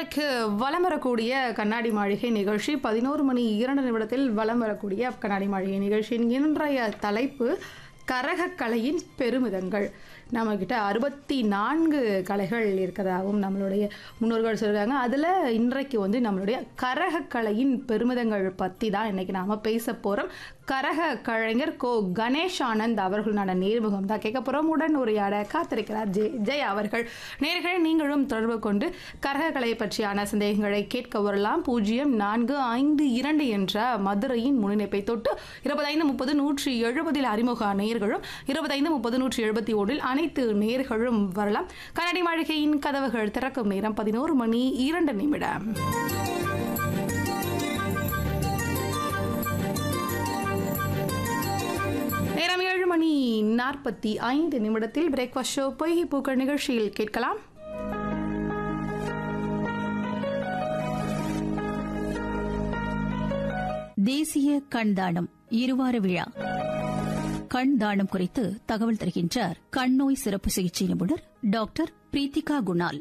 இன்றைக்கு வலம் வரக்கூடிய கண்ணாடி மாளிகை நிகழ்ச்சி பதினோரு மணி இரண்டு நிமிடத்தில் வலம் வரக்கூடிய கண்ணாடி மாளிகை நிகழ்ச்சியின் இன்றைய தலைப்பு கரகக்கலையின் பெருமிதங்கள் நம்மக்கிட்ட அறுபத்தி நான்கு கலைகள் இருக்கிறதாகவும் நம்மளுடைய முன்னோர்கள் சொல்கிறாங்க அதில் இன்றைக்கு வந்து நம்மளுடைய கரகக்கலையின் பெருமிதங்கள் பற்றி தான் இன்றைக்கி நாம் பேச போகிறோம் கரக கலைஞர் கோ கணேஷ் ஆனந்த் அவர்களுடான நேர்முகம் தான் கேட்க போகிறோம் உடன் உரையாட காத்திருக்கிறார் ஜெய் ஜெய் அவர்கள் நேர்களை நீங்களும் தொடர்பு கொண்டு கரகக்கலை பற்றியான சந்தேகங்களை கேட்க வரலாம் பூஜ்ஜியம் நான்கு ஐந்து இரண்டு என்ற மதுரையின் முன்னிணைப்பை தொட்டு இருபத்தைந்து முப்பது நூற்றி எழுபதில் அறிமுக நேர்களும் இருபத்தைந்து முப்பது நூற்றி எழுபத்தி ஒன்றில் அனைத்து நேர்களும் வரலாம் கண்ணாடி மாளிகையின் கதவுகள் திறக்கும் நேரம் பதினோரு மணி இரண்டு நிமிடம் நேரம் ஏழு மணி நாற்பத்தி ஐந்து நிமிடத்தில் பிரேக்ஃபாஸ்ட் ஷோ பொய்கை பூக்கள் நிகழ்ச்சியில் கேட்கலாம் தேசிய கண் தானம் இருவார விழா கண் தானம் குறித்து தகவல் தருகின்றார் கண் நோய் சிறப்பு சிகிச்சை நிபுணர் டாக்டர் பிரீத்திகா குணால்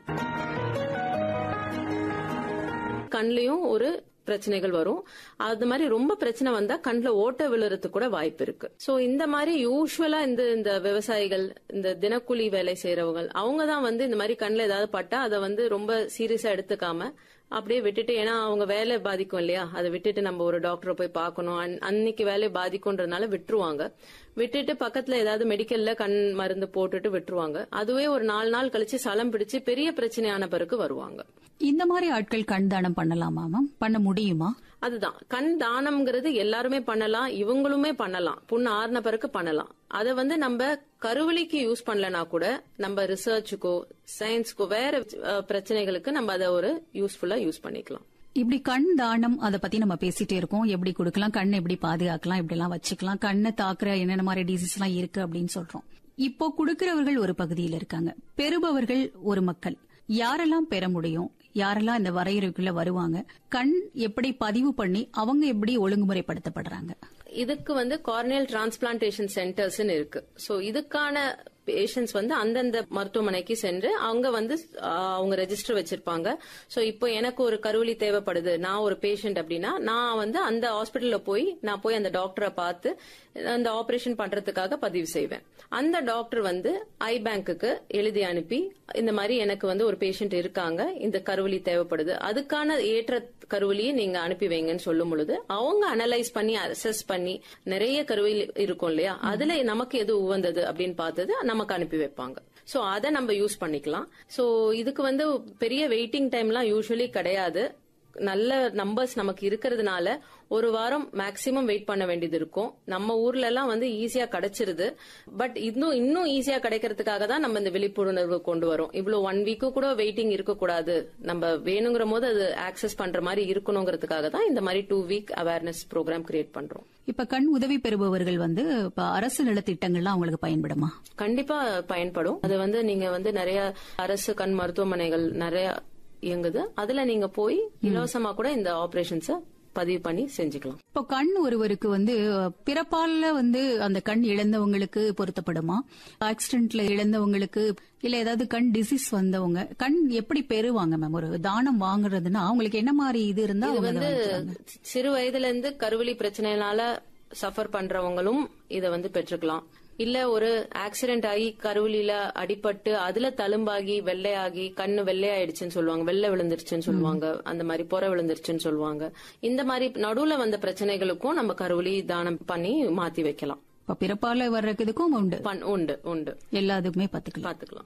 கண்லயும் ஒரு பிரச்சனைகள் வரும் அது மாதிரி ரொம்ப பிரச்சனை வந்தா கண்ணுல ஓட்ட விழுறதுக்கு கூட வாய்ப்பு இருக்கு சோ இந்த மாதிரி யூஸ்வலா இந்த இந்த விவசாயிகள் இந்த தினக்கூலி வேலை செய்யறவங்க அவங்க தான் வந்து இந்த மாதிரி கண்ணுல ஏதாவது பட்டா அதை வந்து ரொம்ப சீரியஸா எடுத்துக்காம அப்படியே விட்டுட்டு ஏன்னா அவங்க வேலை பாதிக்கும் இல்லையா அதை விட்டுட்டு நம்ம ஒரு டாக்டரை போய் பார்க்கணும் அன்- அன்னைக்கு வேலை பாதிக்கும்ன்றதுனால விட்டுருவாங்க விட்டுட்டு பக்கத்துல ஏதாவது மெடிக்கல்ல கண் மருந்து போட்டுட்டு விட்டுருவாங்க அதுவே ஒரு நாலு நாள் கழிச்சு சலம் பிடிச்சு பெரிய பிரச்சனையான பிறகு வருவாங்க இந்த மாதிரி ஆட்கள் கண் தானம் பண்ணலாமா மேம் பண்ண முடியுமா அதுதான் கண் தானம்ங்கிறது எல்லாருமே பண்ணலாம் இவங்களுமே பண்ணலாம் புண்ணு ஆறுன பிறகு பண்ணலாம் அதை வந்து நம்ம கருவலிக்கு யூஸ் பண்ணலனா கூட நம்ம ரிசர்ச்சுக்கோ சயின்ஸ்க்கோ வேற அஹ், பிரச்சனைகளுக்கு நம்ம அதை ஒரு யூஸ்ஃபுல்லா யூஸ் பண்ணிக்கலாம் இப்படி கண் தானம் அதை பத்தி நம்ம பேசிட்டே இருக்கோம் எப்படி கொடுக்கலாம் கண்ணை எப்படி பாதுகாக்கலாம் இப்படி எல்லாம் வச்சுக்கலாம் கண்ணை தாக்குற என்னென்ன மாதிரி டிசீஸ் எல்லாம் இருக்கு அப்படின்னு சொல்றோம் இப்போ கொடுக்கிறவர்கள் ஒரு பகுதியில் இருக்காங்க பெறுபவர்கள் ஒரு மக்கள் யாரெல்லாம் பெற முடியும் யாரெல்லாம் இந்த வரையறைக்குள்ள வருவாங்க கண் எப்படி பதிவு பண்ணி அவங்க எப்படி ஒழுங்குமுறைப்படுத்தப்படுறாங்க இதுக்கு வந்து கார்னியல் டிரான்ஸ்பிளான்டேஷன் சென்டர்ஸ்னு இருக்கு சோ இதுக்கான பேஷண்ட்ஸ் வந்து அந்தந்த மருத்துவமனைக்கு சென்று அவங்க வந்து ஆஹ், அவங்க ரெஜிஸ்டர் வச்சிருப்பாங்க சோ இப்போ எனக்கு ஒரு கருவலி தேவைப்படுது நான் ஒரு பேஷண்ட் அப்படின்னா நான் வந்து அந்த ஹாஸ்பிட்டல்ல போய் நான் போய் அந்த டாக்டரை பார்த்து அந்த ஆபரேஷன் பண்றதுக்காக பதிவு செய்வேன் அந்த டாக்டர் வந்து ஐ பேங்க்குக்கு எழுதி அனுப்பி இந்த மாதிரி எனக்கு வந்து ஒரு பேஷண்ட் இருக்காங்க இந்த கருவலி தேவைப்படுது அதுக்கான ஏற்ற கருவலியை நீங்க அனுப்பி வைங்கன்னு சொல்லும் பொழுது அவங்க அனலைஸ் பண்ணி அசஸ் பண்ணி நிறைய கருவலி இருக்கும் இல்லையா அதுல நமக்கு எது உகந்தது அப்படின்னு பார்த்தது நமக்கு அனுப்பி வைப்பாங்க சோ அதை நம்ம யூஸ் பண்ணிக்கலாம் சோ இதுக்கு வந்து பெரிய வெயிட்டிங் டைம்லாம் யூஸ்வலி கிடையாது நல்ல நம்பர்ஸ் நமக்கு இருக்கிறதுனால ஒரு வாரம் மேக்சிமம் வெயிட் பண்ண வேண்டியது இருக்கும் நம்ம ஊர்ல எல்லாம் வந்து ஈஸியா கிடைச்சிருது பட் இன்னும் இன்னும் ஈஸியா கிடைக்கிறதுக்காக தான் நம்ம இந்த விழிப்புணர்வு கொண்டு வரோம் இவ்வளவு ஒன் வீக்கு கூட வெயிட்டிங் இருக்கக்கூடாது நம்ம வேணுங்கிற போது அது ஆக்சஸ் பண்ற மாதிரி இருக்கணுங்கிறதுக்காக தான் இந்த மாதிரி two week awareness programme create பண்றோம் இப்ப கண் உதவி பெறுபவர்கள் வந்து இப்ப அரசு நலத்திட்டங்கள்லாம் அவங்களுக்கு பயன்படுமா கண்டிப்பா பயன்படும் அது வந்து நீங்க வந்து நிறைய அரசு கண் மருத்துவமனைகள் நிறைய இயங்குது அதுல நீங்க போய் இலவசமா கூட இந்த ஆபரேஷன்ஸ பதிவு பண்ணி செஞ்சுக்கலாம் இப்போ கண் ஒருவருக்கு வந்து பிறப்பால வந்து அந்த கண் இழந்தவங்களுக்கு பொருத்தப்படுமா ஆக்சிடென்ட்ல இழந்தவங்களுக்கு இல்ல ஏதாவது கண் டிசீஸ் வந்தவங்க கண் எப்படி பெறுவாங்க மேம் ஒரு தானம் வாங்குறதுன்னா அவங்களுக்கு என்ன மாதிரி இது இருந்தா இது அவங்க வந்து அதை வாங்கிக்கிறாங்க? சிறு வயதுல இருந்து கருவலி பிரச்சனைனால சஃபர் பண்றவங்களும் இத வந்து பெற்றுக்கலாம் இல்ல ஒரு ஆக்சிடென்ட் ஆகி கருவலியில அடிபட்டு அதுல தழும்பாகி வெள்ளையாகி கண்ணு வெள்ளையாயிடுச்சுன்னு சொல்லுவாங்க வெள்ளை விழுந்துருச்சுன்னு சொல்லுவாங்க அந்த மாதிரி புற விழுந்துருச்சுன்னு சொல்லுவாங்க இந்த மாதிரி நடுவுல வந்த பிரச்சனைகளுக்கும் நம்ம கருவலி தானம் பண்ணி மாத்தி வைக்கலாம் இப்ப பிறப்பால வர்றதுக்கும் உண்டு பண்- உண்டு உண்டு எல்லாத்துக்குமே பாத்துக்கலாம் பாத்துக்கலாம்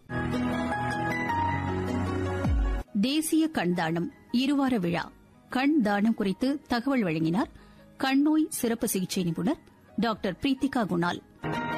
தேசிய கண் தானம் இருவார விழா கண் தானம் குறித்து தகவல் வழங்கினார் கண் நோய் சிறப்பு சிகிச்சை நிபுணர் டாக்டர் பிரீத்திகா குணால்